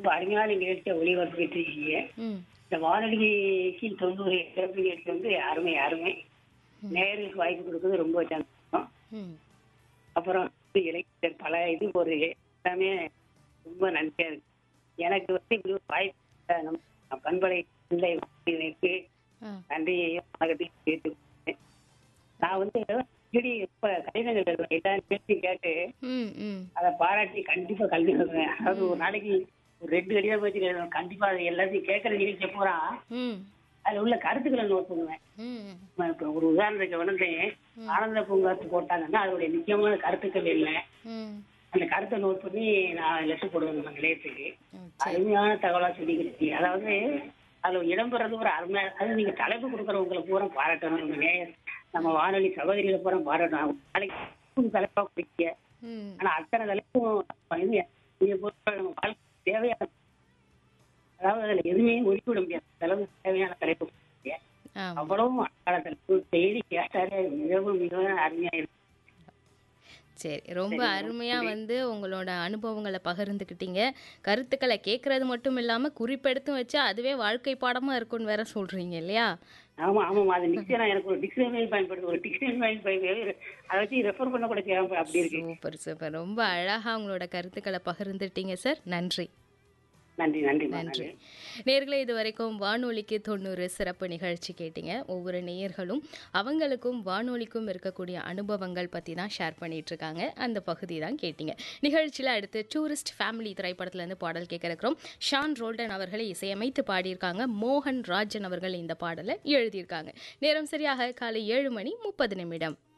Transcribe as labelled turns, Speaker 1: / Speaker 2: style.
Speaker 1: ரொம்ப அருமையான நிகழ்ச்சியை ஒளிபரப்பிட்டு இருக்கீங்க
Speaker 2: ம்
Speaker 1: இந்த வானொலிக்கு தொண்ணூறு சிறப்பு நிகழ்ச்சி வந்து அருமை அருமை நேயர்களுக்கு வாய்ப்பு கொடுக்குறது ரொம்ப சந்தோஷம்
Speaker 2: ம்
Speaker 1: அப்புறம் வந்து இளைஞர் பல இது ஒரு எல்லாமே ரொம்ப நன்றியா இருக்கு எனக்கு வந்து இப்படி ஒரு வாய்ப்பு நம்ம பண்பலை பிள்ளை இருக்கு
Speaker 2: ஆ
Speaker 1: நன்றியையும் வணக்கத்தையும் கேட்டுக்கொண்டேன் நான் வந்து அடிக்கடி இப்ப கடிதங்கள் எழுதுவேன் எல்லா பேச்சையும் கேட்டு
Speaker 2: ம் ம்
Speaker 1: அதை பாராட்டி கண்டிப்பா கல்வி எழுதுவேன் அதாவது ஒரு நாளைக்கு ஒரு ரெண்டு கடிதம் பேச்சு எழுதுவேன் கண்டிப்பா அதை எல்லாத்தையும் கேட்கற நிகழ்ச்சி பூரா
Speaker 2: ம்
Speaker 1: அதுல உள்ள கருத்துக்களை நோட் பண்ணுவேன்
Speaker 2: ம்
Speaker 1: இப்ப இப்ப ஒரு உதாரணத்துக்கு வந்து ஆனந்த பூங்காத்து போட்டாங்கன்னா அதோடைய முக்கியமான கருத்துக்கள் என்ன
Speaker 2: ம்
Speaker 1: அந்த கருத்தை நோட் பண்ணி நான் லெட்டர் போடுவேன் நம்ம நிலையத்துக்கு
Speaker 2: ம்
Speaker 1: அருமையான தகவலா சொல்லிக்கிட்டு அதாவது அதுல இடம்பெறது ஒரு அருமையா அது நீங்க தலைப்பு கொடுக்குறவங்களை பூரா பாராட்டணும் உங்க நேயர் நம்ம வானொலி சகோதரிகளை பூரா பாராட்டணும் நாளைக்கு புது தலைப்பா குடிக்க
Speaker 2: ம்
Speaker 1: ஆனா அத்தனை தலைப்பும் இது நீங்க பொறுத்த நம்ம வாழ்க்கை தேவையான அதாவது அதுல எதுவுமே ஒதுக்கிவிட முடியாது அந்த அளவுக்கு தேவையான தலைப்பு கொடுத்தீங்க.
Speaker 2: ஆமாம்
Speaker 1: அவ்வளவும் அழகான தலைப்பு டெய்லி கேட்டாலே மிகவும் மிகவும் அருமையா இருக்கு
Speaker 2: சரி ரொம்ப அருமையா வந்து உங்களோட அனுபவங்களை பகிர்ந்துக்கிட்டீங்க கருத்துக்களை கேட்கறது மட்டும் இல்லாம குறிப்பெடுத்தும் வச்சு அதுவே வாழ்க்கை பாடமா இருக்கும்னு வேற சொல்றீங்க இல்லையா
Speaker 1: ஆமா ஆமாமா அது டிக்ஷனரி எனக்கு ஒரு டிக்ஷனரி பயன்படுது ஒரு டிக்ஷனரி பயன்படுது அதை வச்சு ரெஃபர் பண்ண கூட தேவை அப்படி இருக்கு
Speaker 2: சூப்பர் சூப்பர் ரொம்ப அழகா உங்களோட கருத்துக்களை பகிர்ந்துட்டீங்க சார் நன்றி
Speaker 1: நன்றி நன்றி
Speaker 2: நன்றி நேர்களே இது வரைக்கும் வானொலிக்கு தொண்ணூறு சிறப்பு நிகழ்ச்சி கேட்டீங்க ஒவ்வொரு நேயர்களும் அவங்களுக்கும் வானொலிக்கும் இருக்கக்கூடிய அனுபவங்கள் பற்றி தான் ஷேர் பண்ணிட்டு இருக்காங்க அந்த பகுதி தான் கேட்டீங்க நிகழ்ச்சியில் அடுத்து டூரிஸ்ட் ஃபேமிலி திரைப்படத்துலேருந்து பாடல் கேட்க இருக்கிறோம் ஷான் ரோல்டன் அவர்களை இசையமைத்து பாடியிருக்காங்க மோகன் ராஜன் அவர்கள் இந்த பாடலை எழுதியிருக்காங்க நேரம் சரியாக காலை ஏழு மணி முப்பது நிமிடம்